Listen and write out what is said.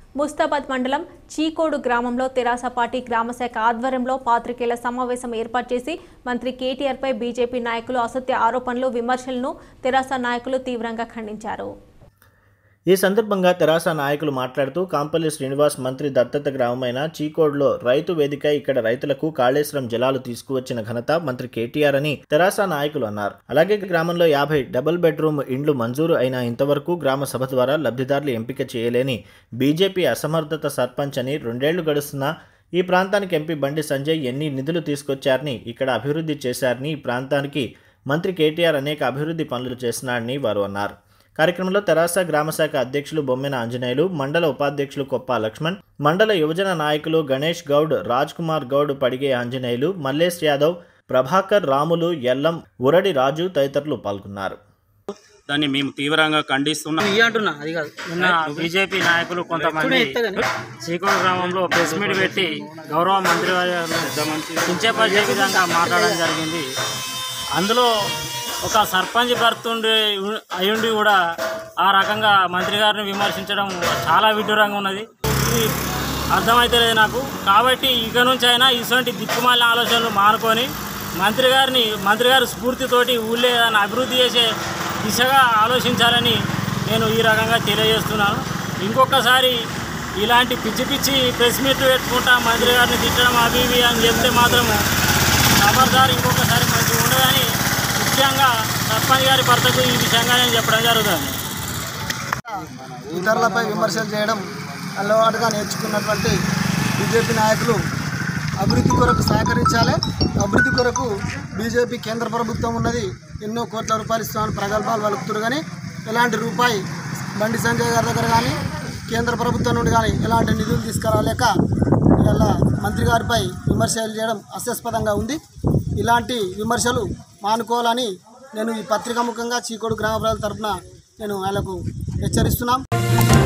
ముస్తాబాద్ మండలం చీకోడు గ్రామంలో తెరాస పార్టీ గ్రామశాఖ ఆధ్వర్యంలో పాత్రికేయుల సమావేశం ఏర్పాటు చేసి మంత్రి కేటీఆర్పై బీజేపీ నాయకులు అసత్య ఆరోపణలు విమర్శలను తెరాస నాయకులు తీవ్రంగా ఖండించారు ఈ సందర్భంగా తెరాస నాయకులు మాట్లాడుతూ కాంపల్లి శ్రీనివాస్ మంత్రి దత్తత గ్రామమైన చీకోడ్లో రైతు వేదిక ఇక్కడ రైతులకు కాళేశ్వరం జలాలు తీసుకువచ్చిన ఘనత మంత్రి కేటీఆర్ అని తెరాస నాయకులు అన్నారు అలాగే గ్రామంలో యాభై డబుల్ బెడ్రూమ్ ఇండ్లు మంజూరు అయిన ఇంతవరకు గ్రామ సభ ద్వారా లబ్ధిదారులు ఎంపిక చేయలేని బీజేపీ అసమర్థత సర్పంచ్ అని రెండేళ్లు గడుస్తున్నా ఈ ప్రాంతానికి ఎంపీ బండి సంజయ్ ఎన్ని నిధులు తీసుకొచ్చారని ఇక్కడ అభివృద్ధి చేశారని ఈ ప్రాంతానికి మంత్రి కేటీఆర్ అనేక అభివృద్ధి పనులు చేస్తున్నారని వారు అన్నారు కార్యక్రమంలో తెరాస గ్రామశాఖ అధ్యక్షులు బొమ్మెన ఆంజనేయులు మండల ఉపాధ్యక్షులు కొప్ప లక్ష్మణ్ మండల యువజన నాయకులు గణేష్ గౌడ్ రాజ్ కుమార్ గౌడ్ పడిగే ఆంజనేయులు మల్లేష్ యాదవ్ ప్రభాకర్ రాములు ఎల్లం ఉరడి రాజు తదితరులు పాల్గొన్నారు దాన్ని మేము తీవ్రంగా ఖండిస్తున్నాం ఇయ్య అంటున్నా అది కాదు నిన్న బీజేపీ నాయకులు కొంతమంది చీకోడు గ్రామంలో ప్రెస్ మీట్ పెట్టి గౌరవ మంత్రి వారిని కించపరిచే విధంగా మాట్లాడడం జరిగింది అందులో ఒక సర్పంచ్ భర్తుండి అయ్యుండి కూడా ఆ రకంగా మంత్రి గారిని విమర్శించడం చాలా విడ్డూరంగా ఉన్నది ఇది అర్థమైతలేదు నాకు కాబట్టి ఇక నుంచి అయినా ఇటువంటి దిక్కుమాలిన ఆలోచనలు మానుకొని మంత్రి గారిని మంత్రి గారి స్ఫూర్తితోటి ఊళ్ళో ఏదైనా అభివృద్ధి చేసే దిశగా ఆలోచించాలని నేను ఈ రకంగా తెలియజేస్తున్నాను ఇంకొకసారి ఇలాంటి పిచ్చి పిచ్చి ప్రెస్ మీట్లు పెట్టుకుంటా మంత్రి గారిని తిట్టడం అవి ఇవి అని చెప్తే మాత్రము ఖబర్దార్ ఇంకొకసారి మంచిగా ఉండదని ముఖ్యంగా సర్పంచ్ గారి భర్తకు ఈ విషయంగా నేను చెప్పడం జరుగుతుంది ఇతరులపై విమర్శలు చేయడం అలవాటుగా నేర్చుకున్నటువంటి బీజేపీ నాయకులు అభివృద్ధి కొరకు సహకరించాలి అభివృద్ధి కొరకు బీజేపీ కేంద్ర ప్రభుత్వం ఉన్నది ఎన్నో కోట్ల రూపాయలు ఇస్తామని ప్రగల్భాలు వలుకుతున్నారు కానీ ఎలాంటి రూపాయి బండి సంజయ్ గారి దగ్గర కానీ కేంద్ర ప్రభుత్వం నుండి కానీ ఎలాంటి నిధులు తీసుకురాలేక ఇలా మంత్రి గారిపై విమర్శలు చేయడం హాస్యాస్పదంగా ఉంది ఇలాంటి విమర్శలు మానుకోవాలని నేను ఈ పత్రికా ముఖంగా చీకోడు గ్రామ ప్రజల తరఫున నేను ఆయనకు హెచ్చరిస్తున్నాం